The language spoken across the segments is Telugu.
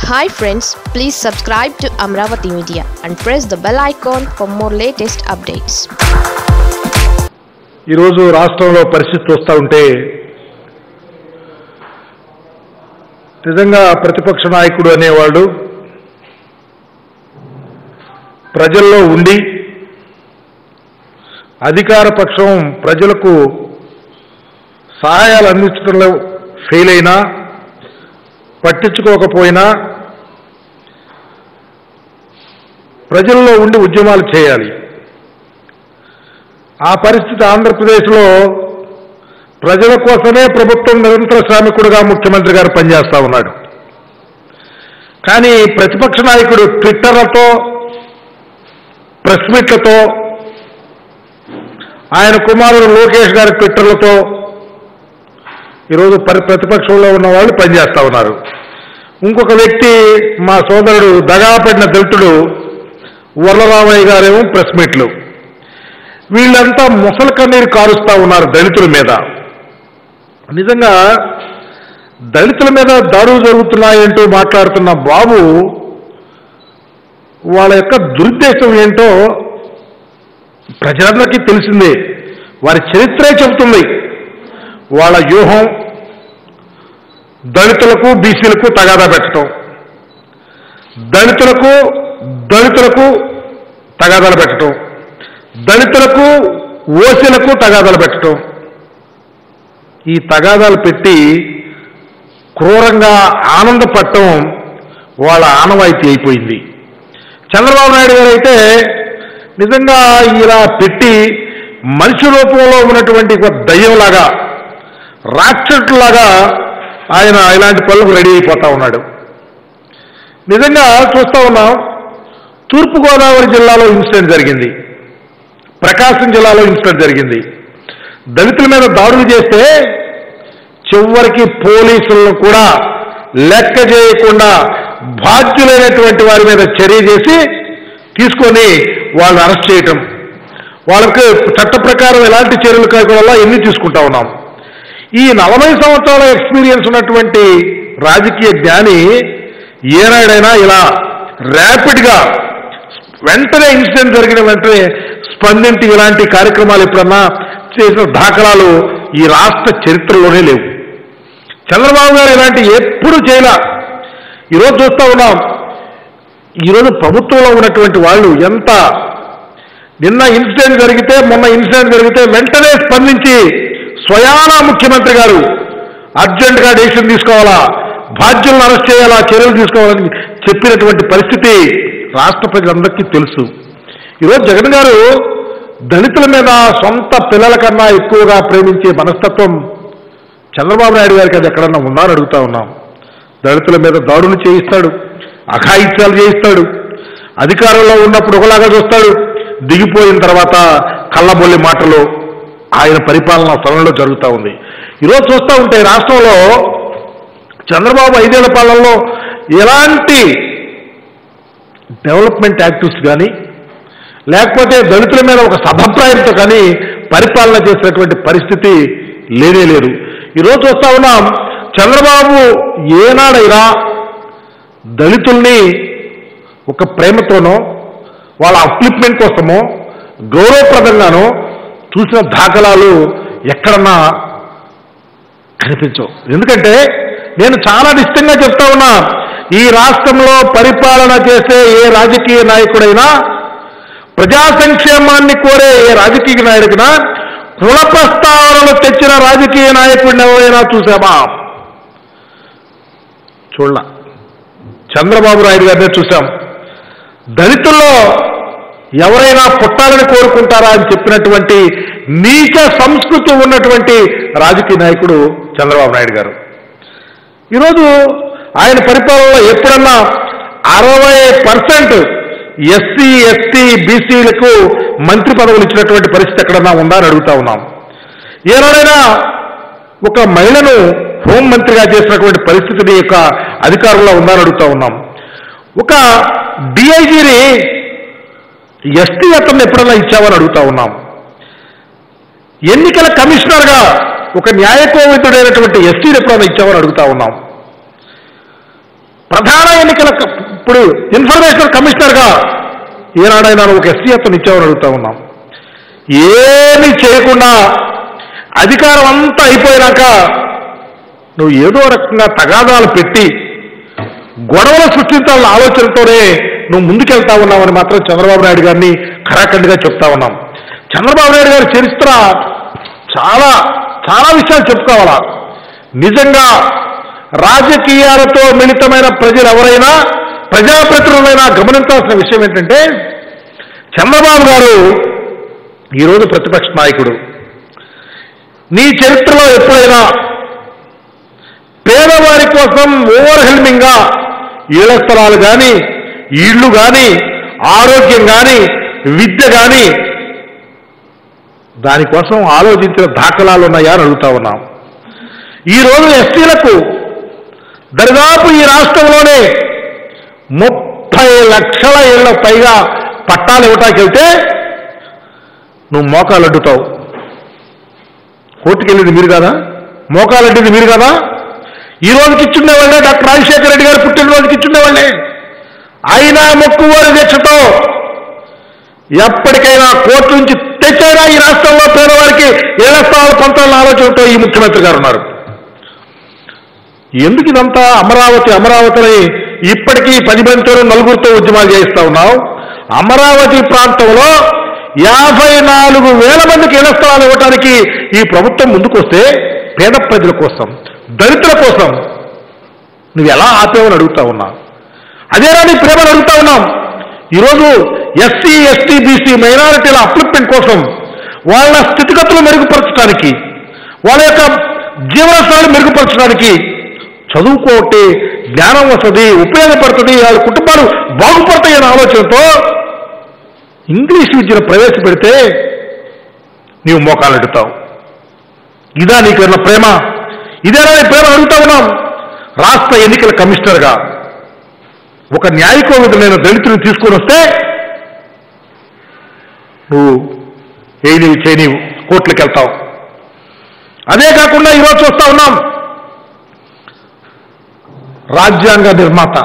hi friends please subscribe to Amaravati media and press the bell icon for more latest updates ఈరోజు రాష్ట్రంలో పరిస్థితి చూస్తూ ఉంటే నిజంగా ప్రతిపక్ష నాయకుడు అనేవాడు ప్రజల్లో ఉండి అధికార పక్షం ప్రజలకు సహాయాలు అందించడంలో ఫెయిల్ అయినా పట్టించుకోకపోయినా ప్రజల్లో ఉండి ఉద్యమాలు చేయాలి ఆ పరిస్థితి ఆంధ్రప్రదేశ్లో ప్రజల కోసమే ప్రభుత్వం నిరంతర శ్రామికుడుగా ముఖ్యమంత్రి గారు పనిచేస్తా ఉన్నాడు కానీ ప్రతిపక్ష నాయకుడు ట్విట్టర్లతో ప్రెస్ మీట్లతో ఆయన కుమారుడు లోకేష్ గారి ట్విట్టర్లతో ఈరోజు పరి ప్రతిపక్షంలో ఉన్న వాళ్ళు పనిచేస్తా ఉన్నారు ఇంకొక వ్యక్తి మా సోదరుడు దగాపడిన దళితుడు వరలరామయ్య గారేమో ప్రెస్ మీట్లు వీళ్ళంతా ముసలి కన్నీరు కారుస్తా ఉన్నారు దళితుల మీద నిజంగా దళితుల మీద దాడులు జరుగుతున్నాయంటూ మాట్లాడుతున్న బాబు వాళ్ళ యొక్క దురుద్దేశం ఏంటో ప్రజలందరికీ తెలిసిందే వారి చరిత్రే చెబుతుంది వాళ్ళ వ్యూహం దళితులకు బీసీలకు తగాదా పెట్టడం దళితులకు దళితులకు తగాదాలు పెట్టడం దళితులకు ఓసీలకు తగాదాలు పెట్టడం ఈ తగాదాలు పెట్టి క్రూరంగా ఆనందపడటం వాళ్ళ ఆనవాయితీ అయిపోయింది చంద్రబాబు నాయుడు గారు అయితే నిజంగా ఇలా పెట్టి మనిషి రూపంలో ఉన్నటువంటి ఒక దయ్యంలాగా రాక్షసులాగా ఆయన ఇలాంటి పనులకు రెడీ అయిపోతా ఉన్నాడు నిజంగా చూస్తా ఉన్నాం తూర్పుగోదావరి జిల్లాలో ఇన్సిడెంట్ జరిగింది ప్రకాశం జిల్లాలో ఇన్సిడెంట్ జరిగింది దళితుల మీద దాడులు చేస్తే చివరికి పోలీసులను కూడా లెక్క చేయకుండా బాధ్యులైనటువంటి వారి మీద చర్య చేసి తీసుకొని వాళ్ళని అరెస్ట్ చేయటం వాళ్ళకి చట్ట ప్రకారం ఎలాంటి చర్యలు కాకుండా ఎన్ని తీసుకుంటా ఉన్నాం ఈ నలభై సంవత్సరాల ఎక్స్పీరియన్స్ ఉన్నటువంటి రాజకీయ జ్ఞాని ఏనాడైనా ఇలా ర్యాపిడ్గా వెంటనే ఇన్సిడెంట్ జరిగిన వెంటనే స్పందించి ఇలాంటి కార్యక్రమాలు ఎప్పుడన్నా చేసిన దాఖలాలు ఈ రాష్ట్ర చరిత్రలోనే లేవు చంద్రబాబు గారు ఇలాంటి ఎప్పుడు చేయలా ఈరోజు చూస్తా ఉన్నాం ఈరోజు ప్రభుత్వంలో ఉన్నటువంటి వాళ్ళు ఎంత నిన్న ఇన్సిడెంట్ జరిగితే మొన్న ఇన్సిడెంట్ జరిగితే వెంటనే స్పందించి స్వయానా ముఖ్యమంత్రి గారు అర్జెంటుగా డెసిషన్ తీసుకోవాలా బాధ్యులను అరెస్ట్ చేయాలా చర్యలు తీసుకోవాలని చెప్పినటువంటి పరిస్థితి రాష్ట్ర ప్రజలందరికీ తెలుసు ఈరోజు జగన్ గారు దళితుల మీద సొంత పిల్లల కన్నా ఎక్కువగా ప్రేమించే మనస్తత్వం చంద్రబాబు నాయుడు గారికి అది ఎక్కడన్నా ఉందా అని అడుగుతా ఉన్నాం దళితుల మీద దాడులు చేయిస్తాడు అఘాయిత్యాలు చేయిస్తాడు అధికారంలో ఉన్నప్పుడు ఒకలాగా చూస్తాడు దిగిపోయిన తర్వాత కళ్ళబొల్లి మాటలు ఆయన పరిపాలన స్థలంలో జరుగుతూ ఉంది ఈరోజు చూస్తూ ఉంటే రాష్ట్రంలో చంద్రబాబు ఐదేళ్ల పాలనలో ఎలాంటి డెవలప్మెంట్ యాక్టివ్స్ కానీ లేకపోతే దళితుల మీద ఒక సభప్రాయంతో కానీ పరిపాలన చేసినటువంటి పరిస్థితి లేనే లేదు ఈరోజు చూస్తా ఉన్నాం చంద్రబాబు ఏనాడైనా దళితుల్ని ఒక ప్రేమతోనో వాళ్ళ అప్లిప్మెంట్ కోసమో గౌరవప్రదంగానో చూసిన దాఖలాలు ఎక్కడన్నా కనిపించవు ఎందుకంటే నేను చాలా నిశ్చితంగా చెప్తా ఉన్నా ఈ రాష్ట్రంలో పరిపాలన చేసే ఏ రాజకీయ నాయకుడైనా ప్రజా సంక్షేమాన్ని కోరే ఏ రాజకీయ నాయకుడినా కుల ప్రస్తావనలు తెచ్చిన రాజకీయ నాయకుడిని ఎవరైనా చూసామా చూడ చంద్రబాబు నాయుడు గారినే చూసాం దళితుల్లో ఎవరైనా పుట్టాలని కోరుకుంటారా అని చెప్పినటువంటి నీచ సంస్కృతి ఉన్నటువంటి రాజకీయ నాయకుడు చంద్రబాబు నాయుడు గారు ఈరోజు ఆయన పరిపాలనలో ఎప్పుడన్నా అరవై పర్సెంట్ ఎస్సీ ఎస్టీ బీసీలకు మంత్రి పదవులు ఇచ్చినటువంటి పరిస్థితి ఎక్కడన్నా ఉందా అని అడుగుతా ఉన్నాం ఏనాడైనా ఒక మహిళను హోంమంత్రిగా చేసినటువంటి పరిస్థితిని యొక్క అధికారంలో ఉందా అని అడుగుతా ఉన్నాం ఒక డిఐజీని ఎస్టీ అతన్ని ఎప్పుడన్నా ఇచ్చామని అడుగుతా ఉన్నాం ఎన్నికల కమిషనర్గా ఒక న్యాయకోవితుడైనటువంటి ఎస్టీని ఎప్పుడైనా ఇచ్చామని అడుగుతా ఉన్నాం ప్రధాన ఎన్నికల క- ఇప్పుడు ఇన్ఫర్మేషన్ కమిషనర్గా ఏనాడైనా నువ్వు ఒక ఎస్సీ అతను ఇచ్చావని అడుగుతా ఉన్నాం ఏమీ చేయకుండా అధికారం అంతా అయిపోయినాక నువ్వు ఏదో రకంగా తగాదాలు పెట్టి గొడవలు సృష్టించాలన్న ఆలోచనతోనే నువ్వు ముందుకెళ్తా ఉన్నావని మాత్రం చంద్రబాబు నాయుడు గారిని ఖరాఖండిగా చెప్తా ఉన్నాం చంద్రబాబు నాయుడు గారి చరిత్ర చాలా చాలా విషయాలు చెప్పుకోవాలా నిజంగా రాజకీయాలతో మిళితమైన ప్రజలు ఎవరైనా ప్రజాప్రతినిధులైనా గమనించాల్సిన విషయం ఏంటంటే చంద్రబాబు గారు ఈరోజు ప్రతిపక్ష నాయకుడు నీ చరిత్రలో ఎప్పుడైనా పేదవారి కోసం ఓవర్ హెల్మింగ్ గా ఇళ్ల స్థలాలు కానీ ఇళ్ళు కానీ ఆరోగ్యం కానీ విద్య కానీ దానికోసం ఆలోచించిన దాఖలాలు ఉన్నాయా అని అడుగుతా ఉన్నాం ఈరోజు ఎస్టీలకు దరిదాపు ఈ రాష్ట్రంలోనే ముప్పై లక్షల ఏళ్ల పైగా పట్టాలు ఇవ్వటానికి వెళ్తే నువ్వు మోకాలు అడ్డుతావు కోర్టుకు వెళ్ళింది మీరు కదా మోకాలు అడ్డింది మీరు కదా ఈ రోజుకి ఇచ్చుండేవాళ్ళే డాక్టర్ రాజశేఖర రెడ్డి గారు పుట్టినరోజుకి ఇచ్చుండేవాళ్ళే అయినా మొక్కువారి దీక్షతో ఎప్పటికైనా కోర్టు నుంచి తెచ్చైనా ఈ రాష్ట్రంలో పేదవారికి ఏళ్ల స్థానాలు పంచాలన్న ఆలోచనతో ఈ ముఖ్యమంత్రి గారు ఉన్నారు ఎందుకు ఇదంతా అమరావతి అమరావతిని ఇప్పటికీ పది మందితో నలుగురితో ఉద్యమాలు చేయిస్తా ఉన్నావు అమరావతి ప్రాంతంలో యాభై నాలుగు వేల మందికి ఇళ్ల స్థలాలు ఇవ్వడానికి ఈ ప్రభుత్వం ముందుకొస్తే పేద ప్రజల కోసం దళితుల కోసం నువ్వు ఎలా ఆపేవని అడుగుతా ఉన్నా అదేనా నీ ప్రేమను అడుగుతా ఉన్నాం ఈరోజు ఎస్సీ ఎస్టీ బీసీ మైనారిటీల అప్లిప్మెంట్ కోసం వాళ్ళ స్థితిగతులు మెరుగుపరచడానికి వాళ్ళ యొక్క జీవన స్థాయిని మెరుగుపరచడానికి చదువుకోటి జ్ఞానం వస్తుంది ఉపయోగపడుతుంది వాళ్ళ కుటుంబాలు బాగుపడతాయి అనే ఆలోచనతో ఇంగ్లీష్ విద్యను ప్రవేశపెడితే నీవు మోకాలు అడుగుతావు ఇదా నీకున్న ప్రేమ ఇదేనా నీ ప్రేమ అడుగుతా ఉన్నాం రాష్ట్ర ఎన్నికల కమిషనర్గా ఒక న్యాయకోవిధులు నేను దళితులను తీసుకొని వస్తే నువ్వు ఏ నీవు చేయనీవు కోర్టులకు వెళ్తావు అదే కాకుండా ఈరోజు చూస్తా ఉన్నాం రాజ్యాంగ నిర్మాత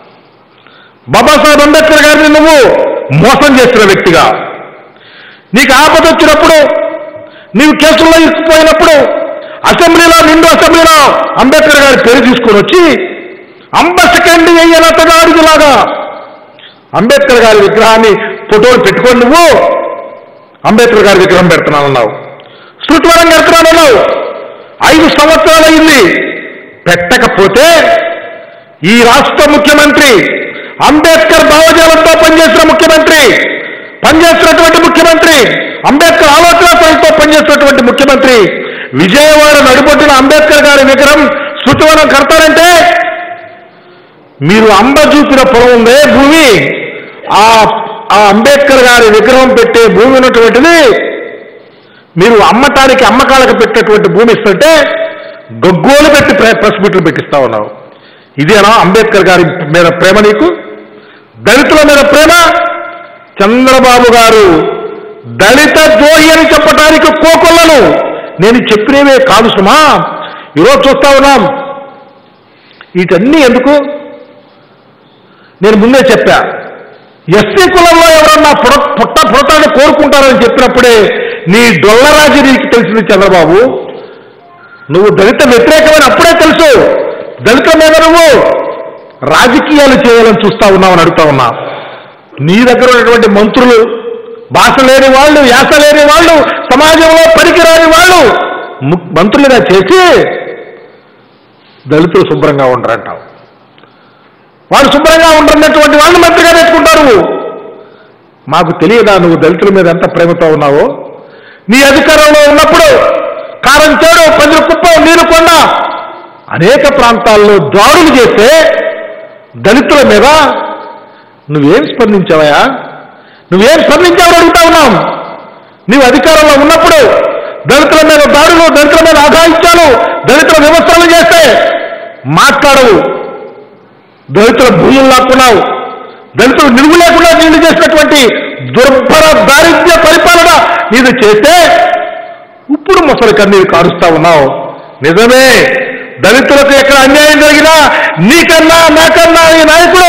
బాబాసాహెబ్ అంబేద్కర్ గారిని నువ్వు మోసం చేసిన వ్యక్తిగా నీకు ఆపద వచ్చినప్పుడు నీవు కేసుల్లో ఇరుక్కుపోయినప్పుడు అసెంబ్లీలో నిండు అసెంబ్లీలో అంబేద్కర్ గారి పేరు తీసుకొని వచ్చి అంబ సెకండ్ అయ్యన అడుగులాగా అంబేద్కర్ గారి విగ్రహాన్ని ఫోటోలు పెట్టుకొని నువ్వు అంబేద్కర్ గారి విగ్రహం పెడుతున్నానన్నావు శృతివరం పెడుతున్నానన్నావు ఐదు సంవత్సరాలు అయింది పెట్టకపోతే ఈ రాష్ట్ర ముఖ్యమంత్రి అంబేద్కర్ భావజాలంతో పనిచేసిన ముఖ్యమంత్రి పనిచేస్తున్నటువంటి ముఖ్యమంత్రి అంబేద్కర్ ఆలోచనతో పనిచేస్తున్నటువంటి ముఖ్యమంత్రి విజయవాడ నడుబొట్టిన అంబేద్కర్ గారి విగ్రహం శృతివనం కడతారంటే మీరు అంబ చూపిన పొలం ఉందే భూమి ఆ ఆ అంబేద్కర్ గారి విగ్రహం పెట్టే భూమి ఉన్నటువంటిది మీరు అమ్మటానికి అమ్మకాలకు పెట్టేటువంటి భూమి ఇస్తుంటే గగ్గోలు పెట్టి ప్రె- ప్రెస్ మీట్లు పెట్టిస్తా ఉన్నావు ఇదేనా అంబేద్కర్ గారి మీద ప్రేమ నీకు దళితుల మీద ప్రేమ చంద్రబాబు గారు దళిత ద్రోహి అని చెప్పడానికి కోకొల్లను నేను చెప్పినవే కాదు సుమా ఈరోజు చూస్తా ఉన్నాం వీటన్నీ ఎందుకు నేను ముందే చెప్పా ఎస్సీ కులంలో ఎవరన్నా పుడ పుట్ట పుడతాన్ని కోరుకుంటారని చెప్పినప్పుడే నీ డొల్లరాజు నీకు తెలిసింది చంద్రబాబు నువ్వు దళిత వ్యతిరేకమైన అప్పుడే తెలుసు దళితుల మీద నువ్వు రాజకీయాలు చేయాలని చూస్తా ఉన్నావని అడుగుతా ఉన్నా నీ దగ్గర ఉన్నటువంటి మంత్రులు భాష లేని వాళ్ళు యాస లేని వాళ్ళు సమాజంలో పనికిరాని వాళ్ళు ము- మంత్రులుగా చేసి దళితులు శుభ్రంగా ఉండరంటావు వాళ్ళు శుభ్రంగా ఉండనటువంటి వాళ్ళు మంత్రిగా తెచ్చుకుంటారు మాకు తెలియదా నువ్వు దళితుల మీద ఎంత ప్రేమతో ఉన్నావో నీ అధికారంలో ఉన్నప్పుడు కారం చేడు పందిరి కుప్పం నీరుకొండ అనేక ప్రాంతాల్లో దాడులు చేస్తే దళితుల మీద నువ్వేం స్పందించావయా నువ్వేం స్పందించావని అడుగుతా ఉన్నాం నీవు అధికారంలో ఉన్నప్పుడు దళితుల మీద దాడులు దళితుల మీద ఆఘాయిత్యాలు దళితుల విమర్శలు చేస్తే మాట్లాడవు దళితుల భూములు లాక్కున్నావు దళితులు నిలువు లేకుండా నీళ్లు చేసినటువంటి దుర్భర దారిద్ర్య పరిపాలన నీది చేస్తే ఇప్పుడు ముసలి కన్నీరు కారుస్తా ఉన్నావు నిజమే దళితులకు ఎక్కడ అన్యాయం జరిగినా నీకన్నా నాకన్నా ఈ నాయకులు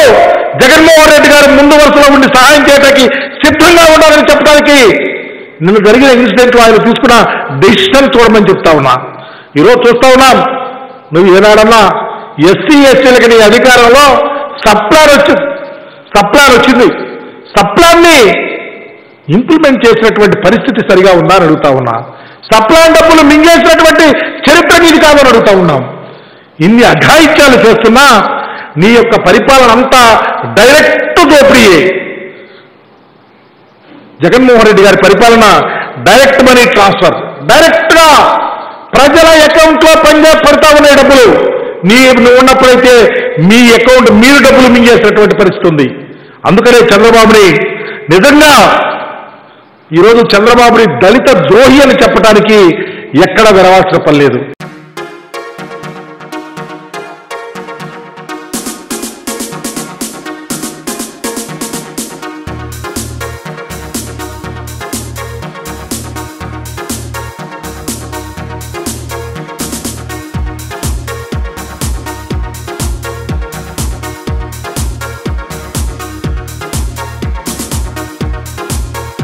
అధికారంలో ఉండి సహాయం చేయడానికి సిద్ధంగా ఉండాలని చెప్పడానికి నిన్న జరిగిన ఇన్సిడెంట్ ఆయన తీసుకున్న డెసిషన్ చూడమని చెప్తా ఉన్నా ఈరోజు చూస్తా ఉన్నాం నువ్వు ఏనాడన్నా ఎస్సీ ఎస్టీలకి నీ అధికారంలో సప్లాన్ వచ్చింది సప్లాన్ వచ్చింది సప్లాన్ని ఇంప్లిమెంట్ చేసినటువంటి పరిస్థితి సరిగా ఉందా అని అడుగుతా ఉన్నా సప్లాన్ డబ్బులు మింగేసినటువంటి చరిత్ర మీది కాదని అడుగుతా ఉన్నాం ఇన్ని అఘాయిత్యాలు చేస్తున్నా నీ యొక్క పరిపాలన అంతా డైరెక్ట్ దోపిడీయే జగన్మోహన్ రెడ్డి గారి పరిపాలన డైరెక్ట్ మనీ ట్రాన్స్ఫర్ డైరెక్ట్ గా ప్రజల అకౌంట్ లో పనిచే పడతా ఉన్నాయి డబ్బులు నీ నువ్వు ఉన్నప్పుడైతే మీ అకౌంట్ మీరు డబ్బులు మింగేసినటువంటి పరిస్థితి ఉంది అందుకనే చంద్రబాబుని నిజంగా ఈరోజు చంద్రబాబుని దళిత ద్రోహి అని చెప్పడానికి ఎక్కడ విరవాల్సిన పని లేదు